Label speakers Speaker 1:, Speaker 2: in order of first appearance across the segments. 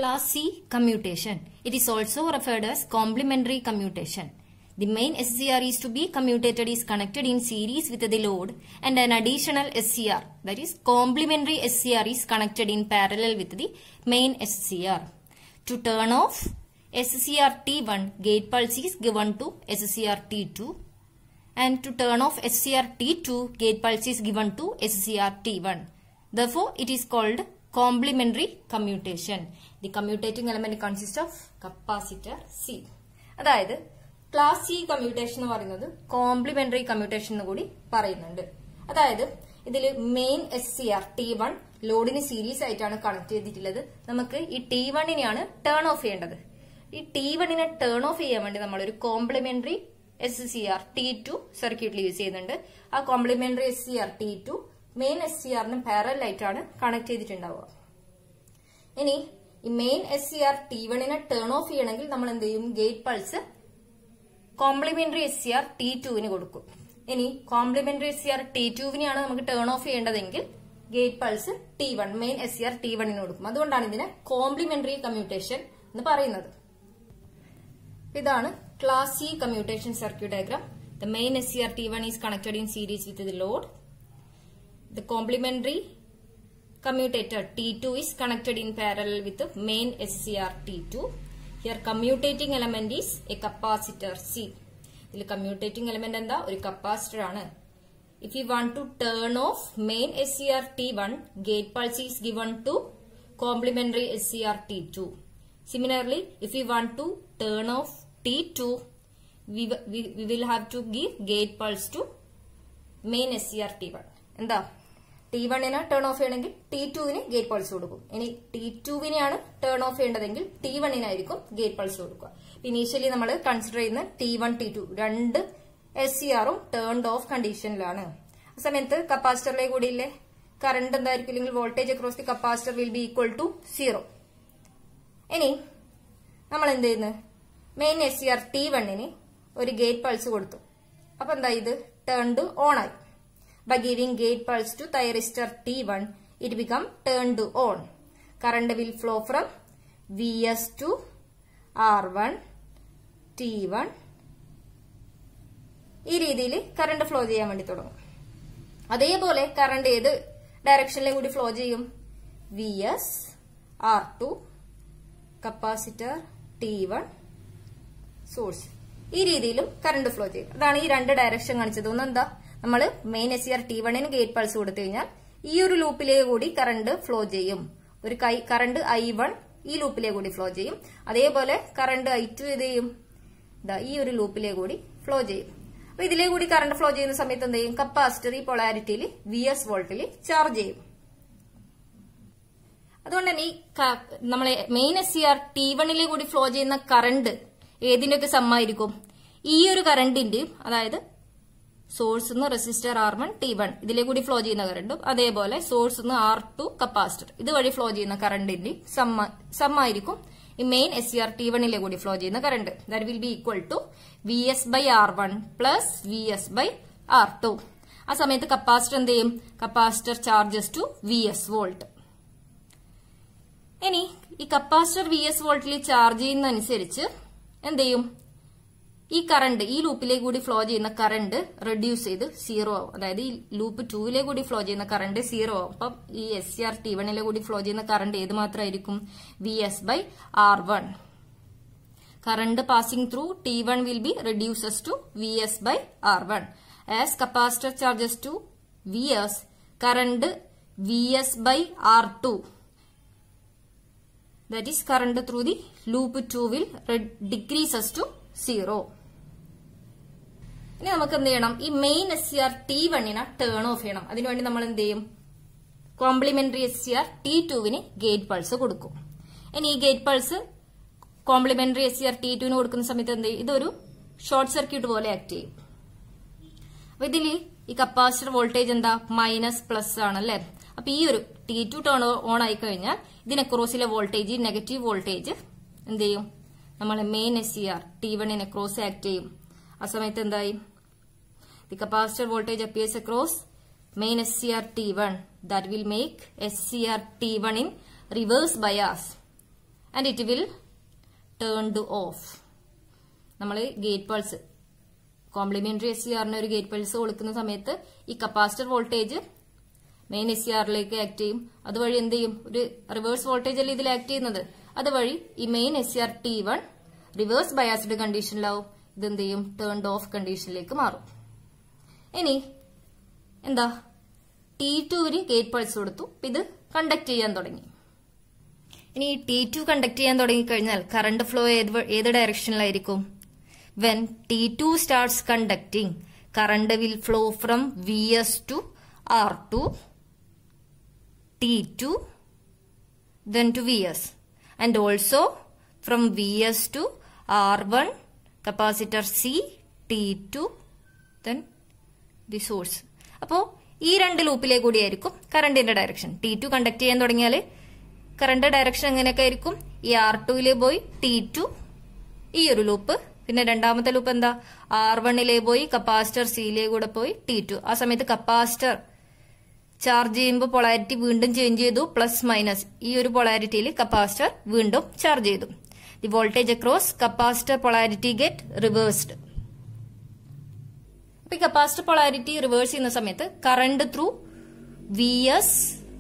Speaker 1: Class C commutation. It is also referred as complementary commutation. The main SCR is to be commutated is connected in series with the load and an additional SCR that is complementary SCR is connected in parallel with the main SCR. To turn off SCR T1 gate pulse is given to SCR T2 and to turn off SCR T2 gate pulse is given to SCR T1. Therefore, it is called complementary commutation. The commutating element consists of capacitor C. അതായത് class C commutation എന്ന് പറയുന്നത് complementary commutation എന്ന് കൂടി പറയുന്നുണ്ട് അതായത് ഇതിൽ main S C R T one ലോഡിന് series ആയിട്ടാണ് കണക്ട് ചെയ്തിട്ടുള്ളത് നമുക്ക് ഈ ടി വണ്ണിനെയാണ് ടേൺ ഓഫ് ചെയ്യേണ്ടത് ഈ ടി വണ്ണിനെ ടേൺ ഓഫ് ചെയ്യാൻ വേണ്ടി നമ്മൾ ഒരു complementary S C R T two സർക്യൂട്ടിൽ യൂസ് ചെയ്യുന്നുണ്ട് ആ complementary S C R T two main S C ആറിന് പാരൽ ആയിട്ടാണ് കണക്ട് ചെയ്തിട്ടുണ്ടാവുക ഇനി ഈ main S C R T വണ്ണിനെ ടേൺ ഓഫ് ചെയ്യണമെങ്കിൽ നമ്മൾ എന്ത് ചെയ്യും gate pulse complementary S C R T ടുവിന് കൊടുക്കും ഇനി complementary S C R T ടുവിനെയാണ് നമുക്ക് ടേൺ ഓഫ് ചെയ്യേണ്ടതെങ്കിൽ gate pulse T one main S C R T വണ്ണിന് കൊടുക്കും അതുകൊണ്ടാണ് ഇതിനെ കോംപ്ലിമെന്ററി കമ്മ്യൂട്ടേഷൻ എന്ന് പറയുന്നത് ഇതാണ് class C commutation circuit diagram the main S C R T one is connected in series with the load the complementary commutator T2 is connected in parallel with the main SCR T2. Here commutating element is a capacitor C. ഇതിൽ commutating element എന്താ ഒരു capacitor ആണ് if you want to turn off main S C R T one gate pulse is given to complementary S C R T two similarly if you want to turn off T two we will have to give gate pulse to main S C R T one എന്താ T വണ്ണിന് turn off ചെയ്യണമെങ്കിൽ T ടുവിന് gate pulse കൊടുക്കും ഇനി T ടുവിനെയാണ് turn off ചെയ്യേണ്ടതെങ്കിൽ T വണ്ണിനായിരിക്കും gate pulse കൊടുക്കുക initially നമ്മൾ കൺസിഡർ ചെയ്യുന്ന ടി വൺ ടി ടു രണ്ട് എസ് സി ആറും ടേൺഡ് ഓഫ് കണ്ടീഷനിലാണ് ആ സമയത്ത് കപ്പാസിറ്ററിലെ കൂടിയില്ലേ കറണ്ട് എന്തായിരിക്കും അല്ലെങ്കിൽ voltage across the capacitor will be equal to zero ഇനി നമ്മൾ എന്ത് ചെയ്യുന്നു main S C R T വണ്ണിന് ഒരു ഗേറ്റ് പൾസ് കൊടുത്തു അപ്പൊ എന്താ ഇത് ടേൺഡ് ഓൺ ആയി by giving gate pulse to thyristor T1, it become turned on. Current will flow from Vs to R1, T1. ഈ രീതിയിൽ കറണ്ട് ഫ്ലോ ചെയ്യാൻ വേണ്ടി തുടങ്ങും അതേപോലെ കറണ്ട് ഏത് ഡയറക്ഷനിലും കൂടി ഫ്ലോ ചെയ്യും V S R two capacitor T one source ഈ രീതിയിലും കറണ്ട് ഫ്ലോ ചെയ്യും അതാണ് ഈ രണ്ട് ഡയറക്ഷൻ കാണിച്ചത് ഒന്നെന്താ നമ്മൾ main S C R T വണ്ണിന് ഗേറ്റ് പൾസ് കൊടുത്തു കഴിഞ്ഞാൽ ഈ ഒരു ലൂപ്പിലേക്ക് കൂടി കറണ്ട് ഫ്ലോ ചെയ്യും ഒരു കൈ കറണ്ട് ഐ വൺ ഈ ലൂപ്പിലേക്ക് കൂടി ഫ്ലോ ചെയ്യും അതേപോലെ കറണ്ട് ഐ ടു ഇത് ചെയ്യും ഇതാ ഈ ഒരു ലൂപ്പിലേക്ക് കൂടി ഫ്ലോ ചെയ്യും അപ്പൊ ഇതിലേ കൂടി കറണ്ട് ഫ്ലോ ചെയ്യുന്ന സമയത്ത് എന്ത് ചെയ്യും കപ്പാസിറ്റർ ഈ പൊളാരിറ്റിയിൽ വി എസ് വോൾട്ടിൽ ചാർജ് ചെയ്യും അതുകൊണ്ട് തന്നെ ഈ നമ്മളെ main S C R T വണ്ണിലെ കൂടി ഫ്ലോ ചെയ്യുന്ന കറണ്ട് ഏതിന്റെയൊക്കെ സമ്മായിരിക്കും ഈ ഒരു കറണ്ടിന്റെയും അതായത് സോഴ്സ് നിന്ന് resistor R one T one ഇതിലെ കൂടി ഫ്ലോ ചെയ്യുന്ന കറണ്ടും അതേപോലെ സോഴ്സ് നിന്ന് ആർ ടു കപ്പാസിറ്റർ ഇതുവഴി ഫ്ലോ ചെയ്യുന്ന കറണ്ടിന്റെ സമ്മായിരിക്കും ഈ main S C R T വണ്ണിലെ കൂടി ഫ്ലോ ചെയ്യുന്ന current that will be equal to V S by R one plus V S by R two ആ സമയത്ത് കപ്പാസിറ്റർ എന്ത് ചെയ്യും capacitor charges to V S volt ഇനി ഈ കപ്പാസിറ്റർ വി എസ് വോൾട്ടിൽ ചാർജ് ചെയ്യുന്നതനുസരിച്ച് എന്ത് ചെയ്യും ഈ കറണ്ട് ഈ ലൂപ്പിലേക്ക് കൂടി ഫ്ലോ ചെയ്യുന്ന കറണ്ട് റെഡ്യൂസ് ചെയ്ത് സീറോ ആവും അതായത് ഈ ലൂപ്പ് ടൂവിലേക്ക് കൂടി ഫ്ലോ ചെയ്യുന്ന കറണ്ട് സീറോ ആവും അപ്പം ഈ എസ് സി ആർ ടി വണ്ണിലെ കൂടി ഫ്ലോ ചെയ്യുന്ന കറണ്ട് ഏത് മാത്രമായിരിക്കും V S by R one current passing through T one will be reduces to V S by R one as capacitor charges to V S current V S by R two that is current through the loop 2 will decreases to 0. ഇനി നമുക്ക് എന്ത് ചെയ്യണം ഈ main S C R T വണ്ണിനെ turn off ചെയ്യണം അതിനുവേണ്ടി നമ്മൾ എന്ത് ചെയ്യും complementary S C R T ടുവിന് ഗേറ്റ് പൾസ് കൊടുക്കും ഇനി ഈ gate pulse complementary S C R T ടുവിന് കൊടുക്കുന്ന സമയത്ത് എന്ത് ചെയ്യും ഇതൊരു ഷോർട്ട് സർക്യൂട്ട് പോലെ ആക്ട് ചെയ്യും അപ്പൊ ഇതിൽ ഈ കപ്പാസിറ്റർ വോൾട്ടേജ് എന്താ മൈനസ് പ്ലസ് ആണല്ലേ അപ്പൊ ഈ ഒരു ടി ടു ടേൺ ഓൺ ആയി കഴിഞ്ഞാൽ ഇതിനെ ക്രോസിലെ വോൾട്ടേജ് നെഗറ്റീവ് വോൾട്ടേജ് എന്ത് ചെയ്യും നമ്മൾ main S C R T വണ്ണിനെ ക്രോസ് ആക്ട് ചെയ്യും ആ സമയത്ത് എന്തായി the capacitor voltage appears across main S C R T one that will make S C R T one in reverse bias and it will turned off നമ്മൾ gate pulse complementary S C ആറിന് ഒരു gate pulse കൊടുക്കുന്ന സമയത്ത് ഈ capacitor voltage main S C ആറിലേക്ക് act ചെയ്യും അതുവഴി എന്ത് ചെയ്യും ഒരു റിവേഴ്സ് വോൾട്ടേജ് അല്ലേ ഇതിൽ ആക്ട് ചെയ്യുന്നത് അതുവഴി ഈ main S C R T one reverse biased കണ്ടീഷനിലാവും ഇത് എന്ത് ചെയ്യും ടേൺഡ് ഓഫ് കണ്ടീഷനിലേക്ക് മാറും ഇനി എന്താ ടി ടുവിന് ഗേറ്റ് പൾസ് കൊടുത്തു അപ്പൊ ഇത് കണ്ടക്ട് ചെയ്യാൻ തുടങ്ങി ഇനി ടി ടു കണ്ടക്ട് ചെയ്യാൻ തുടങ്ങിക്കഴിഞ്ഞാൽ കറണ്ട് ഫ്ലോ ഏത് വ- ഏത് ഡയറക്ഷനിലായിരിക്കും when T two starts conducting current will flow from V S to R two T two then to Vs and also from Vs to R1 capacitor C T2 then the source അപ്പോ ഈ രണ്ട് ലൂപ്പിലെ കൂടിയായിരിക്കും കറണ്ടിന്റെ direction T two conduct ചെയ്യാൻ തുടങ്ങിയാൽ current direction എങ്ങനെയൊക്കെ ആയിരിക്കും ഈ ആർ ടുവിലെ പോയി ടി ടു ഈ ഒരു ലൂപ്പ് പിന്നെ രണ്ടാമത്തെ ലൂപ്പ് എന്താ ആർ വണ്ണിലെ പോയി കപ്പാസിറ്റർ സിയിലെ കൂടെ പോയി ടി ടു ആ സമയത്ത് കപ്പാസിറ്റർ ചാർജ് ചെയ്യുമ്പോൾ പൊളാരിറ്റി വീണ്ടും ചേഞ്ച് ചെയ്തു പ്ലസ് മൈനസ് ഈ ഒരു പൊളാരിറ്റിയിൽ കപ്പാസിറ്റർ വീണ്ടും ചാർജ് ചെയ്തു the voltage across capacitor polarity get reversed അപ്പൊ ഈ കപ്പാസിറ്റർ പൊളാരിറ്റി റിവേഴ്സ് ചെയ്യുന്ന സമയത്ത് current through V S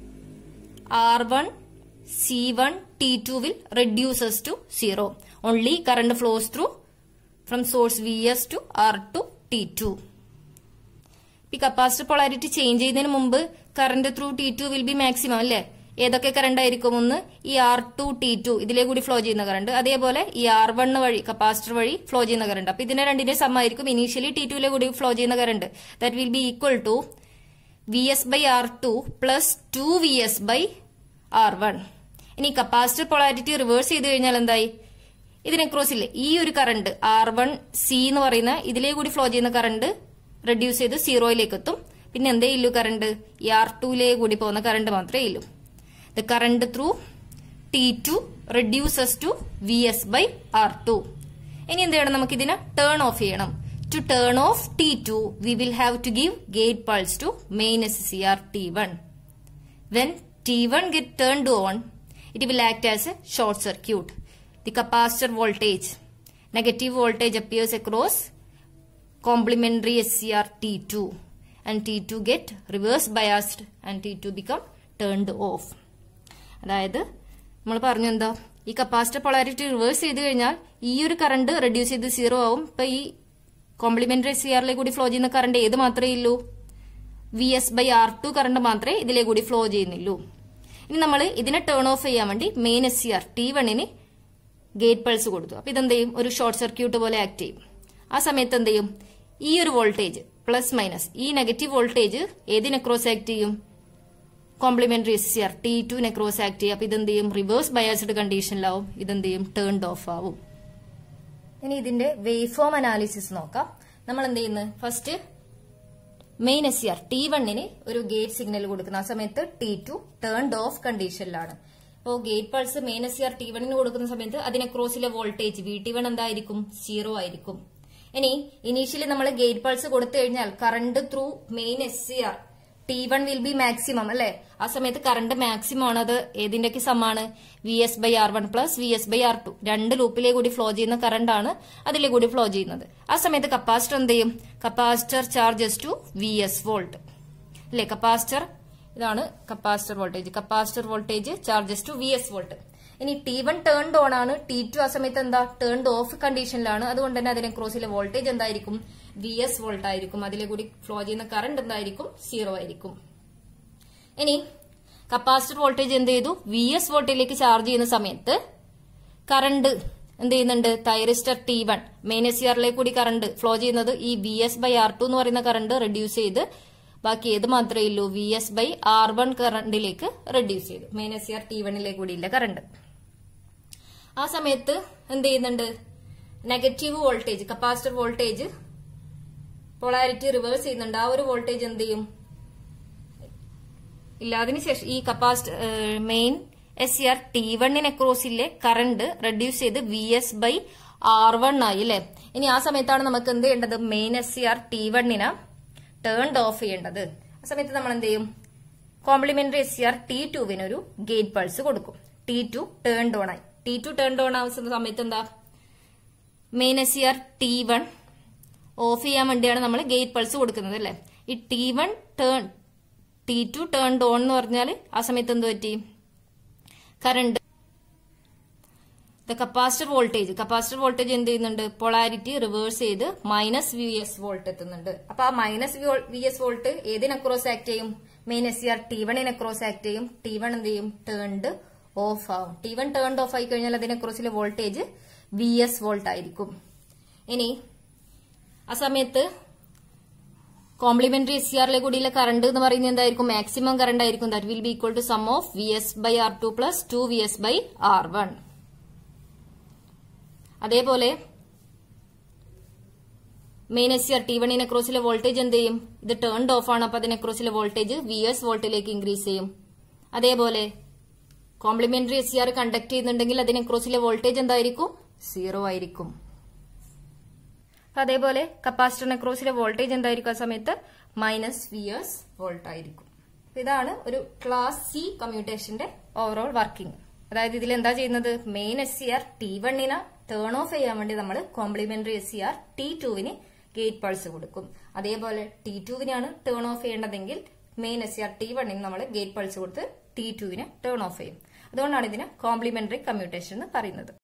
Speaker 1: R one C one T two will reduces to zero only current flows through from source V S to R two T two ഈ capacitor polarity change ചെയ്യുന്നതിന് മുമ്പ് current through T two will be maximum അല്ലേ ഏതൊക്കെ current ആയിരിക്കും ഒന്ന് ഈ R two T to ഇതിലെ കൂടി ഫ്ലോ ചെയ്യുന്ന കറണ്ട് അതേപോലെ ഈ ആർ വൺ വഴി കപ്പാസിറ്റർ വഴി ഫ്ലോ ചെയ്യുന്ന കറണ്ട് അപ്പൊ ഇതിന്റെ രണ്ടിന്റെ സം ആയിരിക്കും ഇനീഷ്യലി ടി ടുവിലെ കൂടി ഫ്ലോ ചെയ്യുന്ന current that will be equal to V S by R two plus two V S by R one ഇനി കപ്പാസിറ്റർ പൊളാരിറ്റി റിവേഴ്സ് ചെയ്ത് കഴിഞ്ഞാൽ എന്തായി ഇതിനെ ക്രോസ് ഇല്ലേ ഈ ഒരു കറണ്ട് ആർ വൺ സി എന്ന് പറയുന്ന ഇതിലേ കൂടി ഫ്ലോ ചെയ്യുന്ന കറണ്ട് റെഡ്യൂസ് ചെയ്ത് സീറോയിലേക്ക് എത്തും പിന്നെ എന്തേ ഇല്ലു കറണ്ട് ഈ ആർ ടുവിലേ കൂടി പോകുന്ന കറണ്ട് മാത്രമേ ഇല്ലൂ the current through T two reduces to V S by R two ഇനി എന്ത് ചെയ്യണം നമുക്ക് ഇതിനെ ടേൺ ഓഫ് ചെയ്യണം to turn off T two we will have to give gate pulse to main S C R T one When T1 get turned on, it will act as a short circuit. The capacitor voltage, negative voltage appears across complementary SCR T2 and T2 get reverse biased and T2 become turned off. അതായത് നമ്മൾ പറഞ്ഞു എന്താ ഈ capacitor polarity reverse ചെയ്ത് കഴിഞ്ഞാൽ ഈ ഒരു current reduce ചെയ്ത് സീറോ ആവും ഇപ്പൊ ഈ കോംപ്ലിമെന്ററി സി ആറിലെ കൂടി ഫ്ലോ ചെയ്യുന്ന കറണ്ട് ഏത് മാത്രമേ ഉള്ളൂ V S by R two current മാത്രമേ ഇതിലെ കൂടി ഫ്ലോ ചെയ്യുന്നുള്ളൂ ഇനി നമ്മൾ ഇതിനെ ടേൺ ഓഫ് ചെയ്യാൻ വേണ്ടി main S C R T വണ്ണിന് ഗേറ്റ് പൾസ് കൊടുത്തു അപ്പൊ ഇതെന്ത് ചെയ്യും ഒരു ഷോർട്ട് സർക്യൂട്ട് പോലെ ആക്ട് ചെയ്യും ആ സമയത്ത് എന്ത് ചെയ്യും ഈ ഒരു വോൾട്ടേജ് പ്ലസ് മൈനസ് ഈ നെഗറ്റീവ് വോൾട്ടേജ് ഏതിനെ ക്രോസ് ആക്ട് ചെയ്യും complementary S C R T ടുവിനെ ക്രോസ് ആക്ട് ചെയ്യും അപ്പൊ ഇതെന്ത് ചെയ്യും റിവേഴ്സ് ബയാസ്ഡ് കണ്ടീഷനിലാവും ഇതെന്ത് ചെയ്യും ടേൺഡ് ഓഫ് ആവും ഇനി ഇതിന്റെ വേവ് ഫോം അനാലിസിസ് നോക്കാം നമ്മൾ എന്ത് ചെയ്യുന്നത് first main S C R T വണ്ണിന് ഒരു ഗേറ്റ് സിഗ്നൽ കൊടുക്കുന്ന ആ സമയത്ത് ടി ടു ടേൺഡ് ഓഫ് കണ്ടീഷനിലാണ് അപ്പോൾ gate pulse main S C R T വണ്ണിന് കൊടുക്കുന്ന സമയത്ത് അതിനെ ക്രോസിലെ വോൾട്ടേജ് വി ടി വൺ എന്തായിരിക്കും സീറോ ആയിരിക്കും ഇനി ഇനീഷ്യലി നമ്മൾ ഗേറ്റ് പൾസ് കൊടുത്തു കഴിഞ്ഞാൽ current through main S C R T one will be maximum അല്ലെ ആ സമയത്ത് കറണ്ട് മാക്സിമം ആണ് അത് ഏതിന്റെയൊക്കെ സമാണ് V S by R one plus V S by R two രണ്ട് ലൂപ്പിലെ കൂടി ഫ്ലോ ചെയ്യുന്ന കറണ്ട് ആണ് അതിലെ കൂടി ഫ്ലോ ചെയ്യുന്നത് ആ സമയത്ത് കപ്പാസിറ്റർ എന്ത് ചെയ്യും capacitor charges to V S volt അല്ലെ കപ്പാസിറ്റർ ഇതാണ് capacitor voltage capacitor voltage charges to V S volt ഇനി ടി വൺ ടേൺഡ് ഓൺ ആണ് ടി ടു ആ സമയത്ത് എന്താ ടേൺഡ് ഓഫ് കണ്ടീഷനിലാണ് അതുകൊണ്ട് തന്നെ അതിനെ ക്രോസിലെ വോൾട്ടേജ് എന്തായിരിക്കും വി എസ് വോൾട്ട് ആയിരിക്കും അതിലെ കൂടി ഫ്ലോ ചെയ്യുന്ന കറണ്ട് എന്തായിരിക്കും സീറോ ആയിരിക്കും ഇനി കപ്പാസിറ്റർ വോൾട്ടേജ് എന്ത് ചെയ്തു വി എസ് വോൾട്ടിലേക്ക് ചാർജ് ചെയ്യുന്ന സമയത്ത് കറണ്ട് എന്ത് ചെയ്യുന്നുണ്ട് thyristor T one main S ആറിലേക്ക് കൂടി കറണ്ട് ഫ്ലോ ചെയ്യുന്നത് ഈ V S by R two എന്ന് പറയുന്ന കറണ്ട് റെഡ്യൂസ് ചെയ്ത് ബാക്കി ഏത് മാത്രമേ ഉള്ളൂ V S by R one കറണ്ടിലേക്ക് റെഡ്യൂസ് ചെയ്തു മെയിൻ എസ് ആർ ടി വണ്ണിലേക്ക് കൂടി ഇല്ല കറണ്ട് ആ സമയത്ത് എന്ത് ചെയ്യുന്നുണ്ട് negative voltage capacitor voltage polarity reverse ചെയ്യുന്നുണ്ട് ആ ഒരു വോൾട്ടേജ് എന്ത് ചെയ്യും ഇല്ല അതിനുശേഷം ഈ capacitor main S C R T വണ്ണിന് അക്രോസിലെ കറണ്ട് റെഡ്യൂസ് ചെയ്ത് V S by R one ആയി അല്ലെ ഇനി ആ സമയത്താണ് നമുക്ക് എന്ത് ചെയ്യേണ്ടത് main S C R T വണ്ണിന് ടേൺഡ് ഓഫ് ചെയ്യേണ്ടത് ആ സമയത്ത് നമ്മൾ എന്ത് ചെയ്യും complementary S C R T ടുവിന് ഒരു ഗേറ്റ് പൾസ് കൊടുക്കും ടി ടു ടേൺഡ് ഓൺ ആയി ടി ടു ടേൺ ഓൺ ആവുന്ന സമയത്ത് എന്താ main S C R T one off ചെയ്യാൻ വേണ്ടിയാണ് നമ്മൾ ഗേറ്റ് പൾസ് കൊടുക്കുന്നത് അല്ലേ ഈ T one turn T two turn on എന്ന് പറഞ്ഞാൽ ആ സമയത്ത് എന്ത് പറ്റി current the capacitor voltage capacitor voltage എന്ത് ചെയ്യുന്നുണ്ട് പൊളാരിറ്റി റിവേഴ്സ് ചെയ്ത് മൈനസ് വി എസ് വോൾട്ട് എത്തുന്നുണ്ട് അപ്പൊ ആ മൈനസ് വി എസ് വോൾട്ട് ഏതിന് അക്രോസ് ആക്ട് ചെയ്യും main S C R T വണ്ണിന് അക്രോസ് ആക്ട് ചെയ്യും ടി വൺ എന്ത് ചെയ്യും ടേൺഡ് ഓഫ് ആവും ടി വൺ ടേൺഡ് ഓഫ് ആയി കഴിഞ്ഞാൽ അതിന് അക്രോസിലെ വോൾട്ടേജ് വി എസ് വോൾട്ട് ആയിരിക്കും ഇനി ആ സമയത്ത് കോംപ്ലിമെന്ററി എസ് സി ആറിലെ കൂടിയുള്ള കറണ്ട് എന്ന് പറയുന്നത് എന്തായിരിക്കും മാക്സിമം കറണ്ട് ആയിരിക്കും that will be equal to sum of V S by R two plus two V S by R one അതേപോലെ main S C R T വണ്ണിന് അക്രോസിലെ വോൾട്ടേജ് എന്ത് ചെയ്യും ഇത് ടേൺഡ് ഓഫ് ആണ് അപ്പൊ അതിന് അക്രോസിലെ വോൾട്ടേജ് വി എസ് വോൾട്ടിലേക്ക് ഇൻക്രീസ് ചെയ്യും അതേപോലെ complementary S C R conduct ചെയ്യുന്നുണ്ടെങ്കിൽ അതിന് അക്രോസിലെ വോൾട്ടേജ് എന്തായിരിക്കും സീറോ ആയിരിക്കും അപ്പൊ അതേപോലെ കപ്പാസിറ്ററിന് അക്രോസിലെ വോൾട്ടേജ് എന്തായിരിക്കും ആ സമയത്ത് മൈനസ് വി എസ് വോൾട്ട് ആയിരിക്കും ഇതാണ് ഒരു ക്ലാസ് സി കമ്മ്യൂട്ടേഷന്റെ ഓവറോൾ വർക്കിംഗ് അതായത് ഇതിൽ എന്താ ചെയ്യുന്നത് main S C R T വണ്ണിന് ടേൺ ഓഫ് ചെയ്യാൻ വേണ്ടി നമ്മൾ complementary S C R T ടുവിന് ഗേറ്റ് പൾസ് കൊടുക്കും അതേപോലെ ടി ടുവിനാണ് ടേൺ ഓഫ് ചെയ്യേണ്ടതെങ്കിൽ main S C R T വണ്ണിന് നമ്മൾ ഗേറ്റ് പൾസ് കൊടുത്ത് ടി ടുവിന് ടേൺ ഓഫ് ചെയ്യും അതുകൊണ്ടാണ് ഇതിന് കോംപ്ലിമെന്ററി കമ്മ്യൂട്ടേഷൻ എന്ന് പറയുന്നത്